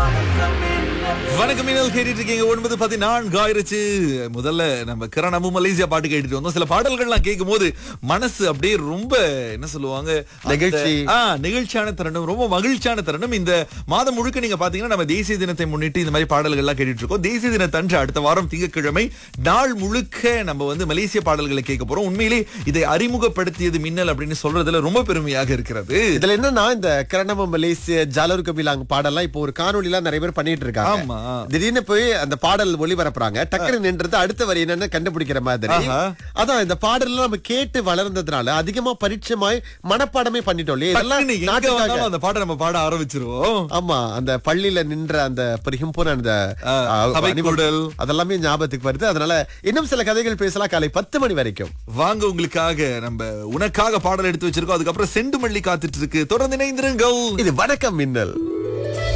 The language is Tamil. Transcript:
வணக்கம் மீனல் கேட்டுட்டு இருக்கீங்க ஒன்பது பதினான்கு ஆயிருச்சு முதல்ல நம்ம கிரணமு மலேசியா பாட்டு கேட்டுட்டு வந்தோம் சில பாடல்கள்லாம் கேட்கும் போது மனசு அப்படியே ரொம்ப என்ன சொல்லுவாங்க அந்த- நெகிழ்ச்சி. ஆ, நெகிழ்ச்சியான தருணம் ரொம்ப மகிழ்ச்சியான தருணம் இந்த மாதம் முழுக்க நீங்க பாத்தீங்கன்னா நம்ம தேசிய தினத்தை முன்னிட்டு இந்த மாதிரி பாடல்கள்லாம் கேட்டுட்டு இருக்கோம் தேசிய தினத்தன்று அடுத்த வாரம் திங்கட்கிழமை நாள் முழுக்க நம்ம வந்து மலேசிய பாடல்களை கேட்க போறோம் உண்மையிலே இதை அறிமுகப்படுத்தியது மின்னல் அப்படின்னு சொல்றதுல ரொம்ப பெருமையாக இருக்கிறது இதுல என்னன்னா இந்த கிரணம மலேசிய ஜாலூர் கபிலாங் பாடல்லாம் இப்போ ஒரு காணொளிலாம் நிறைய பேர் பண்ணிட்டு இருக்காங்க ஆமா. திடீர்னு போய் அந்த பாடல் ஒளிபரப்புறாங்க டக்குனு நின்றது அடுத்த வரி என்னன்னு கண்டுபிடிக்கிற மாதிரி ஆஹா. அதான் இந்த பாடல்லாம் நம்ம கேட்டு வளர்ந்ததுனால அதிகமா பரிச்சயமாய் மனப்பாடமே பண்ணிட்டோம் இல்லையா இதெல்லாம் டக்குனு எங்க நாட்டுக்காக வந்தாலும் அந்த பாட்டை நம்ம பாட ஆரம்பிச்சிருவோம் ஆமா அந்த பள்ளியில நின்ற அந்த பரிகம்போன அந்த ஆ, ஆ, சபை அணிவகுப்பு, கூடல். அதெல்லாமே ஞாபகத்துக்கு வருது அதனால இன்னும் சில கதைகள் பேசலாம் காலை பத்து மணி வரைக்கும் வாங்க உங்களுக்காக நம்ம உனக்காக பாடல் எடுத்து வச்சிருக்கோம் அதுக்கப்புறம் செண்டு மல்லி காத்துட்டு இருக்கு தொடர்ந்து இணைந்திருங்கள் இது வணக்கம் மின்னல்